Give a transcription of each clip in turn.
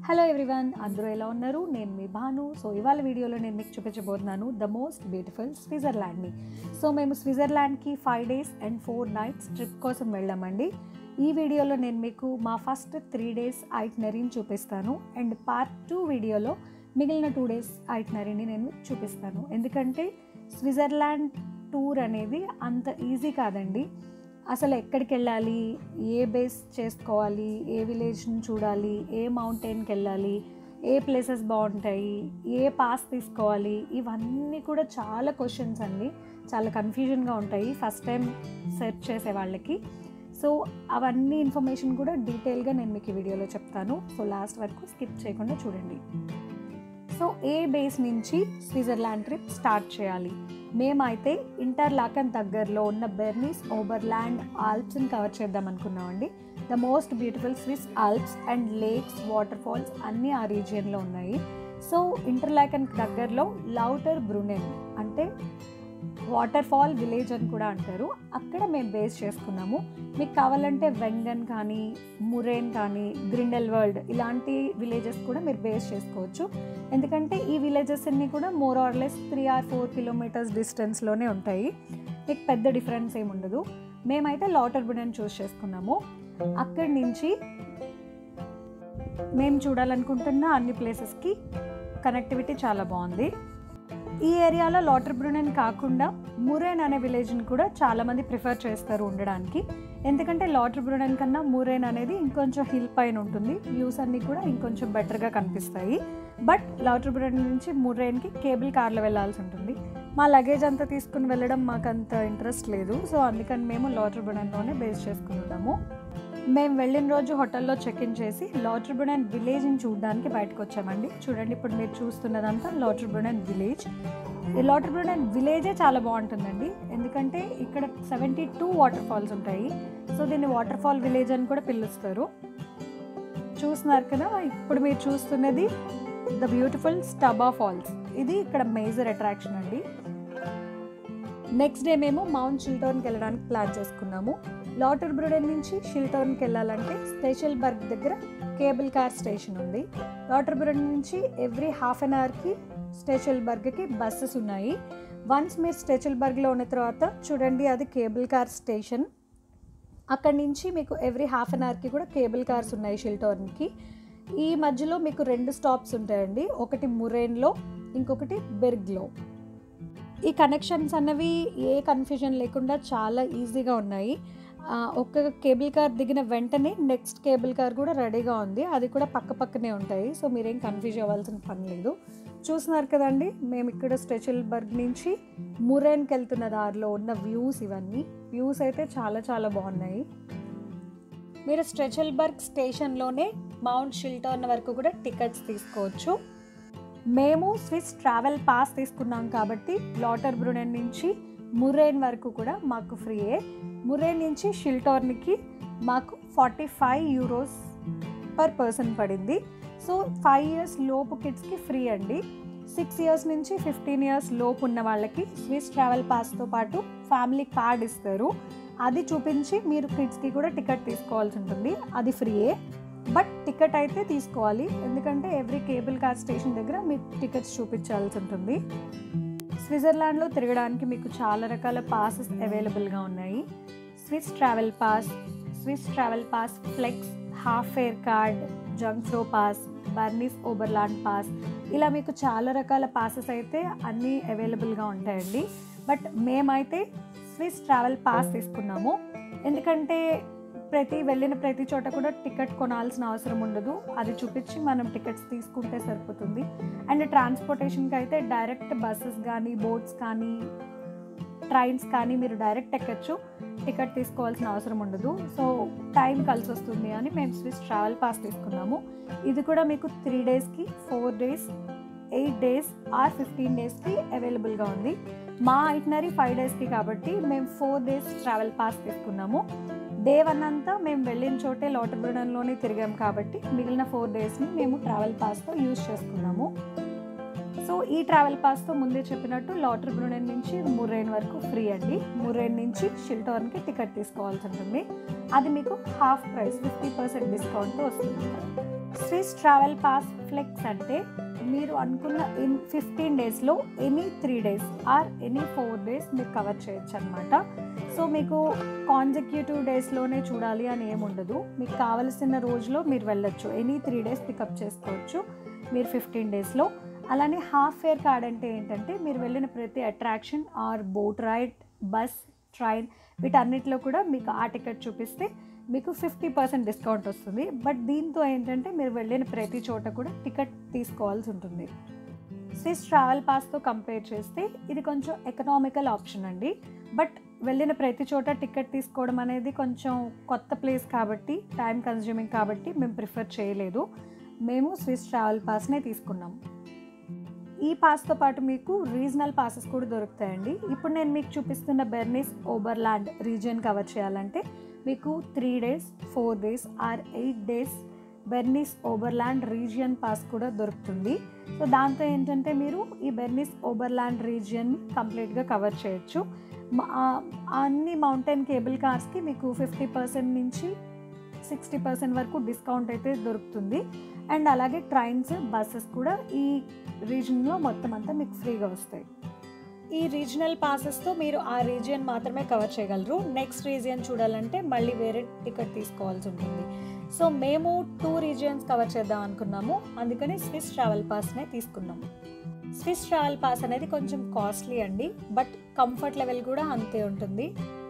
hello everyone అందరూ ఎలా ఉన్నారు నేను మీ భాను సో ఇవాళ వీడియోలో నేను మీకు చూపించబోతున్నాను ద మోస్ట్ బ్యూటిఫుల్ స్విట్జర్లాండ్ని సో మేము స్విట్జర్లాండ్కి five days and four nights trip కోసం వెళ్ళామండి ఈ వీడియోలో నేను మీకు మా ఫస్ట్ త్రీ డేస్ ఐట్నరీని చూపిస్తాను అండ్ పార్ట్ టూ వీడియోలో మిగిలిన టూ డేస్ ఐట్నరీని నేను చూపిస్తాను ఎందుకంటే స్విట్జర్లాండ్ టూర్ అనేది అంత ఈజీ కాదండి అసలు ఎక్కడికి వెళ్ళాలి ఏ బేస్ చేసుకోవాలి ఏ విలేజ్ని చూడాలి ఏ మౌంటైన్కి వెళ్ళాలి ఏ ప్లేసెస్ బాగుంటాయి ఏ పాస్ తీసుకోవాలి ఇవన్నీ కూడా చాలా క్వశ్చన్స్ అండి చాలా కన్ఫ్యూజన్గా ఉంటాయి ఫస్ట్ టైం సెర్చ్ చేసే వాళ్ళకి సో అవన్నీ ఇన్ఫర్మేషన్ కూడా డీటెయిల్గా నేను మీకు ఈ వీడియోలో చెప్తాను సో లాస్ట్ వరకు స్కిప్ చేయకుండా చూడండి సో ఏ బేస్ నుంచి స్విట్జర్లాండ్ ట్రిప్ స్టార్ట్ చేయాలి మేమైతే ఇంటర్లాకన్ దగ్గరలో ఉన్న బెర్నీస్ ఓబర్లాండ్ ఆల్ప్స్ని కవర్ చేద్దాం అనుకున్నామండి the most beautiful Swiss Alps and lakes waterfalls అన్నీ ఆ రీజియన్లో ఉన్నాయి సో ఇంటర్లాకన్ దగ్గరలో లౌటర్ బ్రునెన్ అంటే వాటర్ ఫాల్ విలేజ్ అని కూడా అంటారు అక్కడ మేము బేస్ చేసుకున్నాము మీకు కావాలంటే వెంగన్ కానీ మురేన్ కానీ గ్రిండెల్ వరల్డ్ ఇలాంటి విలేజెస్ కూడా మీరు బేస్ చేసుకోవచ్చు ఎందుకంటే ఈ విలేజెస్ అన్నీ కూడా more or less three or four kilometres డిస్టెన్స్లోనే ఉంటాయి మీకు పెద్ద డిఫరెన్స్ ఏమి ఉండదు మేమైతే లాటర్ బుడని చూస్ చేసుకున్నాము అక్కడి నుంచి మేము చూడాలనుకుంటున్న అన్ని ప్లేసెస్కి కనెక్టివిటీ చాలా బాగుంది ఈ ఏరియాలో లాటర్ బ్రూనెన్ కాకుండా మురేన్ అనే విలేజ్ని కూడా చాలామంది ప్రిఫర్ చేస్తారు ఉండడానికి ఎందుకంటే లాటర్ బ్రూనెన్ కన్నా మురేన్ అనేది ఇంకొంచెం హిల్ పైన ఉంటుంది వ్యూస్ అన్నీ కూడా ఇంకొంచెం బెటర్గా కనిపిస్తాయి బట్ లాటర్ బ్రూనెన్ నుంచి మురేన్కి కేబుల్ కార్లో వెళ్ళాల్సి ఉంటుంది మా లగేజ్ అంతా తీసుకుని వెళ్ళడం మాకు అంత ఇంట్రెస్ట్ లేదు సో అందుకని మేము లాటర్ బ్రూనెన్లోనే బేస్ చేసుకుని ఉన్నాము మేము వెళ్ళిన రోజు హోటల్లో చెక్ ఇన్ చేసి లాటర్ బ్రునెన్ విలేజ్ని చూడడానికి బయటకు వచ్చామండి చూడండి ఇప్పుడు మీరు చూస్తున్నదంతా లాటర్ బ్రునెన్ విలేజ్ ఈ లాటర్ బ్రునెన్ విలేజే చాలా బాగుంటుందండి ఎందుకంటే ఇక్కడ సెవెంటీ టూ వాటర్ ఫాల్స్ ఉంటాయి సో దీన్ని వాటర్ ఫాల్ విలేజ్ అని కూడా పిలుస్తారు చూస్తున్నారు కదా ఇప్పుడు మీరు చూస్తున్నది ద బ్యూటిఫుల్ స్టబా ఫాల్స్ ఇది ఇక్కడ మేజర్ అట్రాక్షన్ అండి నెక్స్ట్ డే మేము మౌంట్ షిల్టోన్కి వెళ్ళడానికి ప్లాన్ చేసుకున్నాము లాటర్ బ్రుడెన్ నుంచి షిల్టోన్కి వెళ్ళాలంటే స్టేషల్ బర్గ్ దగ్గర కేబుల్ కార్ స్టేషన్ ఉంది లాటర్ బ్రుడెన్ నుంచి ఎవ్రీ హాఫ్ అన్ అవర్కి స్టేషల్ బర్గ్కి బస్సెస్ ఉన్నాయి వన్స్ మీరు స్టేషల్ బర్గ్లో ఉన్న తర్వాత చూడండి అది కేబుల్ కార్ స్టేషన్ అక్కడి నుంచి మీకు ఎవ్రీ హాఫ్ అన్ అవర్కి కూడా కేబుల్ కార్స్ ఉన్నాయి షిల్టోన్కి ఈ మధ్యలో మీకు రెండు స్టాప్స్ ఉంటాయండి ఒకటి మురేన్లో ఇంకొకటి బెర్గ్లో ఈ కనెక్షన్స్ అన్నవి ఏ కన్ఫ్యూజన్ లేకుండా చాలా ఈజీగా ఉన్నాయి ఒక కేబుల్ కార్ దిగిన వెంటనే నెక్స్ట్ కేబుల్ కార్ కూడా రెడీగా ఉంది అది కూడా పక్క పక్కనే ఉంటాయి సో మీరేం కన్ఫ్యూజ్ అవ్వాల్సిన పని లేదు చూస్తున్నారు కదండి మేము ఇక్కడ స్టెచుల్ బర్గ్ నుంచి మురేన్కి వెళ్తున్న దారిలో ఉన్న వ్యూస్ ఇవన్నీ వ్యూస్ అయితే చాలా చాలా బాగున్నాయి మీరు స్ట్రెచల్బర్గ్ స్టేషన్లోనే మౌంట్ షిల్టర్న్ వరకు కూడా టికెట్స్ తీసుకోవచ్చు మేము స్విస్ ట్రావెల్ పాస్ తీసుకున్నాం కాబట్టి లాటర్ బ్రునెన్ నుంచి మురేన్ వరకు కూడా మాకు ఫ్రీయే మురేన్ నుంచి షిల్టోర్న్కి మాకు forty five euros per person పడింది సో ఫైవ్ ఇయర్స్ లోపు కిడ్స్కి ఫ్రీ అండి సిక్స్ ఇయర్స్ నుంచి ఫిఫ్టీన్ ఇయర్స్ లోపు ఉన్న వాళ్ళకి స్విస్ ట్రావెల్ పాస్తో పాటు ఫ్యామిలీ కార్డ్ ఇస్తారు అది చూపించి మీరు కిడ్స్కి కూడా టికెట్ తీసుకోవాల్సి ఉంటుంది అది ఫ్రీయే బట్ టికెట్ అయితే తీసుకోవాలి ఎందుకంటే ఎవ్రీ కేబుల్ కార్ స్టేషన్ దగ్గర మీకు టికెట్స్ చూపించాల్సి ఉంటుంది స్విట్జర్లాండ్లో తిరగడానికి మీకు చాలా రకాల పాసెస్ అవైలబుల్గా ఉన్నాయి Swiss travel pass Swiss travel pass flex half fare card Jungfrau pass Bernese Oberland pass ఇలా మీకు చాలా రకాల పాసెస్ అయితే అన్నీ అవైలబుల్గా ఉంటాయండి బట్ మేమైతే స్విస్ ట్రావెల్ పాస్ తీసుకున్నాము ఎందుకంటే ప్రతి వెళ్ళిన ప్రతి చోట కూడా టికెట్ కొనాల్సిన అవసరం ఉండదు అది చూపించి మనం టికెట్స్ తీసుకుంటే సరిపోతుంది అండ్ ట్రాన్స్పోర్టేషన్కి అయితే డైరెక్ట్ బస్సెస్ కానీ బోట్స్ కానీ ట్రైన్స్ కానీ మీరు డైరెక్ట్ ఎక్కచ్చు టికెట్ తీసుకోవాల్సిన అవసరం ఉండదు సో టైం కలిసి వస్తుంది అని మేము స్విస్ ట్రావెల్ పాస్ తీసుకున్నాము ఇది కూడా మీకు త్రీ డేస్కి four days eight days or fifteen డేస్కి అవైలబుల్గా ఉంది మా ఐటనరీ ఫైవ్ డేస్కి కాబట్టి మేము ఫోర్ డేస్ ట్రావెల్ పాస్ తీసుకున్నాము డే వన్ అంతా మేము వెళ్ళిన చోటే లాటర్ బ్రుడన్లోనే తిరిగాం కాబట్టి మిగిలిన ఫోర్ డేస్ని మేము ట్రావెల్ పాస్తో యూజ్ చేసుకున్నాము సో ఈ ట్రావెల్ పాస్తో ముందే చెప్పినట్టు లాటర్ బ్రుడెన్ నుంచి మురేన్ వరకు ఫ్రీ అండి మురేన్ నుంచి షిల్టోర్న్కి టికెట్ తీసుకోవాల్సి ఉంటుంది అది మీకు హాఫ్ ప్రైస్ ఫిఫ్టీ పర్సెంట్ డిస్కౌంట్తో వస్తుంది స్విస్ ట్రావెల్ పాస్ ఫ్లెక్స్ అంటే మీరు అనుకున్న ఇన్ ఫిఫ్టీన్ డేస్లో any three days or any four days మీరు కవర్ చేయొచ్చు అనమాట సో మీకు కాన్జక్యూటివ్ డేస్లోనే చూడాలి అని ఏముండదు మీకు కావలసిన రోజులో మీరు వెళ్ళొచ్చు ఎనీ త్రీ డేస్ పికప్ చేసుకోవచ్చు మీరు ఫిఫ్టీన్ డేస్లో అలానే హాఫ్ ఫేర్ కార్డ్ అంటే ఏంటంటే మీరు వెళ్ళిన ప్రతి attraction or boat ride bus train వీటన్నిటిలో కూడా మీకు ఆ టికెట్ చూపిస్తే మీకు ఫిఫ్టీ పర్సెంట్ డిస్కౌంట్ వస్తుంది బట్ దీంతో ఏంటంటే మీరు వెళ్ళిన ప్రతి చోట కూడా టికెట్ తీసుకోవాల్సి ఉంటుంది స్విస్ ట్రావెల్ పాస్తో కంపేర్ చేస్తే ఇది కొంచెం ఎకనామికల్ ఆప్షన్ అండి బట్ వెళ్ళిన ప్రతి చోట టికెట్ తీసుకోవడం అనేది కొంచెం కొత్త ప్లేస్ కాబట్టి టైం కన్జ్యూమింగ్ కాబట్టి మేము ప్రిఫర్ చేయలేదు మేము స్విస్ ట్రావెల్ పాస్నే తీసుకున్నాం ఈ పాస్తో పాటు మీకు రీజనల్ పాసెస్ కూడా దొరుకుతాయండి ఇప్పుడు నేను మీకు చూపిస్తున్న బెర్నిస్ ఓబర్లాండ్ రీజియన్ కవర్ చేయాలంటే మీకు three days four days or eight days Bernese Oberland region pass కూడా దొరుకుతుంది సో దాంతో ఏంటంటే మీరు ఈ బెర్నిస్ ఓబర్లాండ్ రీజియన్ని కంప్లీట్గా కవర్ చేయొచ్చు మ- ఆ- అన్ని మౌంటైన్ కేబుల్ కార్స్కి మీకు ఫిఫ్టీ పర్సెంట్ నుంచి సిక్స్టీ పర్సెంట్ వరకు డిస్కౌంట్ అయితే దొరుకుతుంది అండ్ అలాగే ట్రైన్స్ బస్సెస్ కూడా ఈ రీజన్లో మొత్తం అంతా మీకు ఫ్రీగా వస్తాయి ఈ రీజనల్ పాసెస్తో మీరు ఆ రీజియన్ మాత్రమే కవర్ చేయగలరు నెక్స్ట్ రీజియన్ చూడాలంటే మళ్ళీ వేరే టికెట్ తీసుకోవాల్సి ఉంటుంది సో మేము టూ రీజియన్స్ కవర్ చేద్దాం అనుకున్నాము అందుకని స్విస్ ట్రావెల్ పాస్నే తీసుకున్నాము స్విస్ ట్రావెల్ పాస్ అనేది కొంచెం కాస్ట్లీ అండి బట్ కంఫర్ట్ లెవెల్ కూడా అంతే ఉంటుంది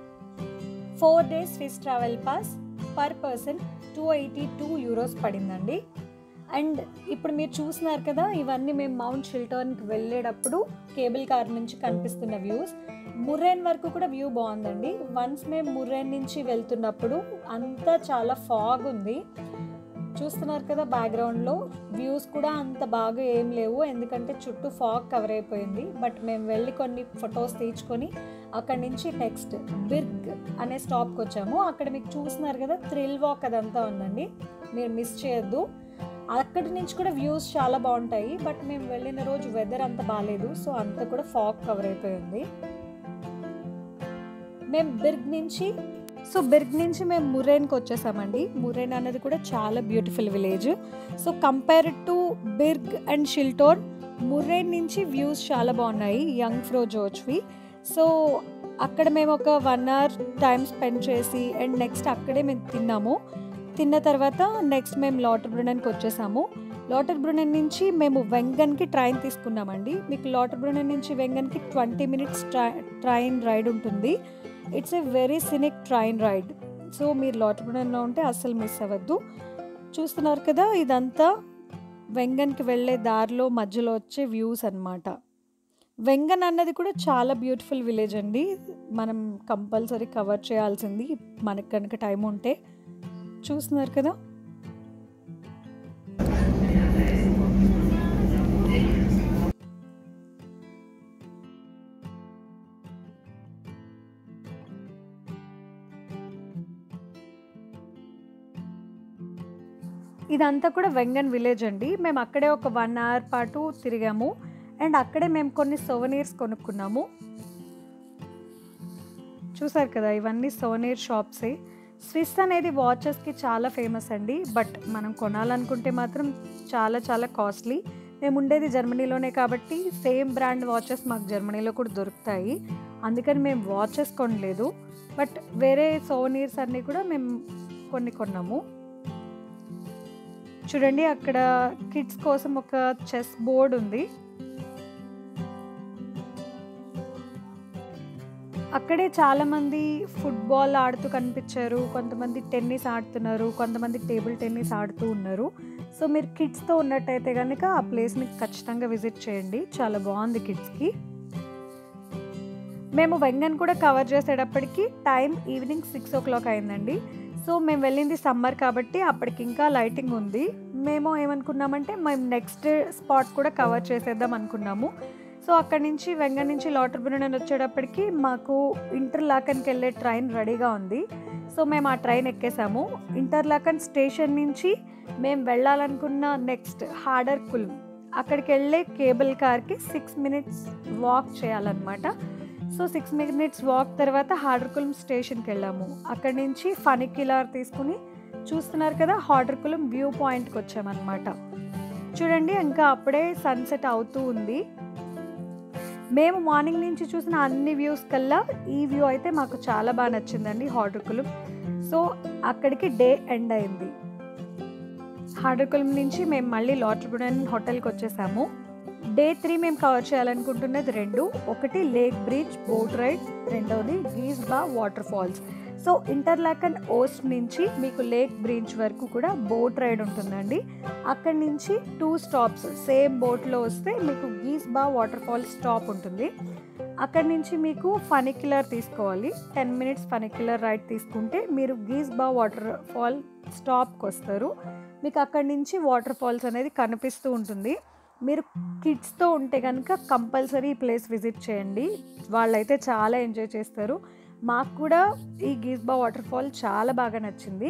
four days Swiss travel pass per person two eighty two euros పడిందండి అండ్ ఇప్పుడు మీరు చూస్తున్నారు కదా ఇవన్నీ మేము మౌంట్ షిల్టర్న్కి వెళ్ళేటప్పుడు కేబుల్ కార్ నుంచి కనిపిస్తున్న వ్యూస్ ముర్రేన్ వరకు కూడా వ్యూ బాగుందండి వన్స్ మేము ముర్రేన్ నుంచి వెళ్తున్నప్పుడు అంతా చాలా ఫాగ్ ఉంది చూస్తున్నారు కదా బ్యాక్గ్రౌండ్లో వ్యూస్ కూడా అంత బాగా ఏం లేవు ఎందుకంటే చుట్టూ ఫాగ్ కవర్ అయిపోయింది బట్ మేము వెళ్ళి కొన్ని ఫొటోస్ తీర్చుకొని అక్కడి నుంచి నెక్స్ట్ బిర్గ్ అనే స్టాప్కి వచ్చాము అక్కడ మీకు చూస్తున్నారు కదా థ్రిల్ వాక్ అదంతా ఉందండి మీరు మిస్ చేయొద్దు అక్కడి నుంచి కూడా వ్యూస్ చాలా బాగుంటాయి బట్ మేము వెళ్ళిన రోజు వెదర్ అంత బాగాలేదు సో అంతా కూడా ఫాగ్ కవర్ అయిపోయింది మేము బిర్గ్ నుంచి సో బిర్గ్ నుంచి మేము మురేన్కి వచ్చేసామండి మురేన్ అనేది కూడా చాలా beautiful village so compare to Birg and Schilthorn Murren నుంచి వ్యూస్ చాలా బాగున్నాయి యంగ్ ఫ్రో జోచ్వి సో అక్కడ మేము ఒక వన్ అవర్ టైం స్పెండ్ చేసి అండ్ నెక్స్ట్ అక్కడే మేము తిన్నాము తిన్న తర్వాత నెక్స్ట్ మేము లాటర్ బ్రునెన్కి వచ్చేసాము లాటర్ బ్రునెన్ నుంచి మేము వెంగన్కి ట్రైన్ తీసుకున్నామండి మీకు లాటర్ బ్రునెన్ నుంచి వెంగన్కి ట్వంటీ మినిట్స్ ట్రైన్ రైడ్ ఉంటుంది it's a very scenic train ride so మీరు లాటర్ బ్రునెన్లో ఉంటే అస్సలు మిస్ అవ్వద్దు చూస్తున్నారు కదా ఇదంతా వెంగన్కి వెళ్ళే దారిలో మధ్యలో వచ్చే వ్యూస్ అన్నమాట వెంగన్ అన్నది కూడా చాలా బ్యూటిఫుల్ విలేజ్ అండి మనం కంపల్సరీ కవర్ చేయాల్సింది మనకు కనుక టైం ఉంటే చూస్తున్నారు కదా ఇదంతా కూడా వెంగన్ విలేజ్ అండి మేము అక్కడే ఒక వన్ అవర్ పాటు తిరిగాము అండ్ అక్కడే మేము కొన్ని సోవనీర్స్ కొనుక్కున్నాము చూసారు కదా ఇవన్నీ సోవనీర్ షాప్సే స్విస్ అనేది వాచెస్కి చాలా ఫేమస్ అండి బట్ మనం కొనాలనుకుంటే మాత్రం చాలా చాలా కాస్ట్లీ మేము ఉండేది జర్మనీలోనే కాబట్టి సేమ్ బ్రాండ్ వాచెస్ మాకు జర్మనీలో కూడా దొరుకుతాయి అందుకని మేము వాచెస్ కొనలేదు బట్ వేరే సోవనీర్స్ అన్నీ కూడా మేము కొన్ని కొన్నాము చూడండి అక్కడ కిడ్స్ కోసం ఒక చెస్ బోర్డ్ ఉంది అక్కడే చాలా మంది ఫుట్బాల్ ఆడుతూ కనిపించారు కొంతమంది టెన్నిస్ ఆడుతున్నారు కొంతమంది టేబుల్ టెన్నిస్ ఆడుతూ ఉన్నారు సో మీరు కిడ్స్తో ఉన్నట్టయితే కనుక ఆ ప్లేస్ని ఖచ్చితంగా విజిట్ చేయండి చాలా బాగుంది కిడ్స్కి మేము వెంగన్ కూడా కవర్ చేసేటప్పటికి time evening six o'clock అయిందండి సో మేము వెళ్ళింది సమ్మర్ కాబట్టి అప్పటికి ఇంకా లైటింగ్ ఉంది మేము ఏమనుకున్నామంటే మేము నెక్స్ట్ స్పాట్ కూడా కవర్ చేసేద్దాం అనుకున్నాము సో అక్కడి నుంచి వెంగ నుంచి లాటర్ బ్రునెన్ వచ్చేటప్పటికి మాకు ఇంటర్లాకన్కి వెళ్ళే ట్రైన్ రెడీగా ఉంది సో మేము ఆ ట్రైన్ ఎక్కేసాము ఇంటర్లాకన్ స్టేషన్ నుంచి మేము వెళ్ళాలనుకున్న నెక్స్ట్ హార్డర్ కుల్ అక్కడికి వెళ్ళే కేబుల్ కార్కి సిక్స్ మినిట్స్ వాక్ చేయాలన్నమాట సో సిక్స్ మినిట్స్ వాక్ తర్వాత హార్డర్కులం స్టేషన్కి వెళ్ళాము అక్కడి నుంచి ఫనికిలార్ తీసుకుని చూస్తున్నారు కదా హార్డర్కులం వ్యూ పాయింట్కి వచ్చామన్నమాట చూడండి ఇంకా అప్పుడే సన్సెట్ అవుతూ ఉంది మేము మార్నింగ్ నుంచి చూసిన అన్ని వ్యూస్ కల్లా ఈ వ్యూ అయితే మాకు చాలా బాగా నచ్చిందండి హార్డర్కులం సో అక్కడికి డే ఎండ్ అయింది హార్డర్కులం నుంచి మేము మళ్ళీ లాటర్బుడన్ హోటల్కి వచ్చేసాము డే త్రీ మేము కవర్ చేయాలనుకుంటున్నది రెండు ఒకటి లేక్ బ్రిడ్జ్ బోట్ రైడ్ రెండవది గీజ్ బా water falls so Interlaken Ost నుంచి మీకు లేక్ బ్రిడ్జ్ వరకు కూడా బోట్ రైడ్ ఉంటుందండి అక్కడి నుంచి టూ స్టాప్స్ సేమ్ బోట్లో వస్తే మీకు గీజ్ బా వాటర్ ఫాల్స్ స్టాప్ ఉంటుంది అక్కడి నుంచి మీకు ఫనిక్యులర్ తీసుకోవాలి టెన్ మినిట్స్ ఫనిక్యులర్ రైడ్ తీసుకుంటే మీరు గీజ్ బా వాటర్ ఫాల్ స్టాప్కి వస్తారు మీకు అక్కడి నుంచి వాటర్ ఫాల్స్ అనేది కనిపిస్తూ ఉంటుంది మీరు కిడ్స్తో ఉంటే కనుక కంపల్సరీ ఈ ప్లేస్ విజిట్ చేయండి వాళ్ళైతే చాలా ఎంజాయ్ చేస్తారు మాకు కూడా ఈ గీజ్బా వాటర్ ఫాల్ చాలా బాగా నచ్చింది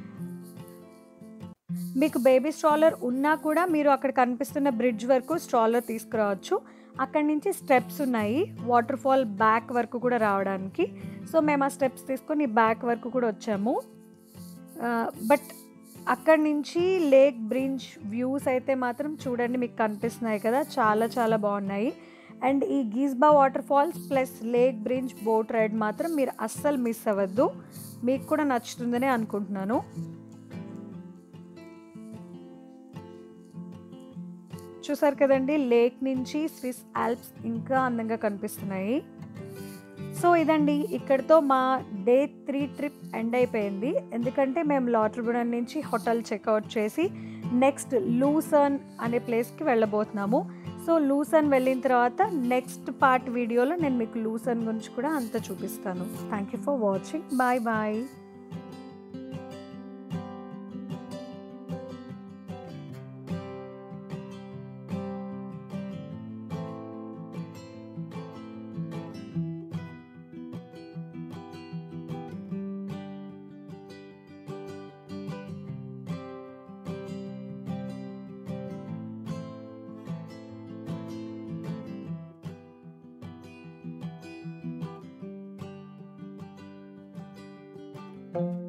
మీకు బేబీ స్ట్రాలర్ ఉన్నా కూడా మీరు అక్కడ కనిపిస్తున్న బ్రిడ్జ్ వరకు స్ట్రాలర్ తీసుకురావచ్చు అక్కడి నుంచి స్టెప్స్ ఉన్నాయి వాటర్ ఫాల్ బ్యాక్ వరకు కూడా రావడానికి సో మేము ఆ స్టెప్స్ తీసుకొని బ్యాక్ వరకు కూడా వచ్చాము బట్ అక్కడి నుంచి లేక్ బ్రిడ్జ్ వ్యూస్ అయితే మాత్రం చూడండి మీకు కనిపిస్తున్నాయి కదా చాలా చాలా బాగున్నాయి అండ్ ఈ గీజ్బా water falls plus lake bridge boat ride మాత్రం మీరు అస్సలు మిస్ అవ్వద్దు మీకు కూడా నచ్చుతుందని అనుకుంటున్నాను చూసారు కదండి లేక్ నుంచి స్విస్ ఆల్ప్స్ ఇంకా అందంగా కనిపిస్తున్నాయి సో ఇదండి ఇక్కడితో మా డే త్రీ ట్రిప్ ఎండ్ అయిపోయింది ఎందుకంటే మేము లాటర్బుడన్ నుంచి హోటల్ చెక్అవుట్ చేసి నెక్స్ట్ లూసర్న్ అనే ప్లేస్కి వెళ్ళబోతున్నాము సో లూసర్న్ వెళ్ళిన తర్వాత నెక్స్ట్ పార్ట్ వీడియోలో నేను మీకు లూసర్న్ గురించి కూడా అంత చూపిస్తాను thank you for watching bye bye thank you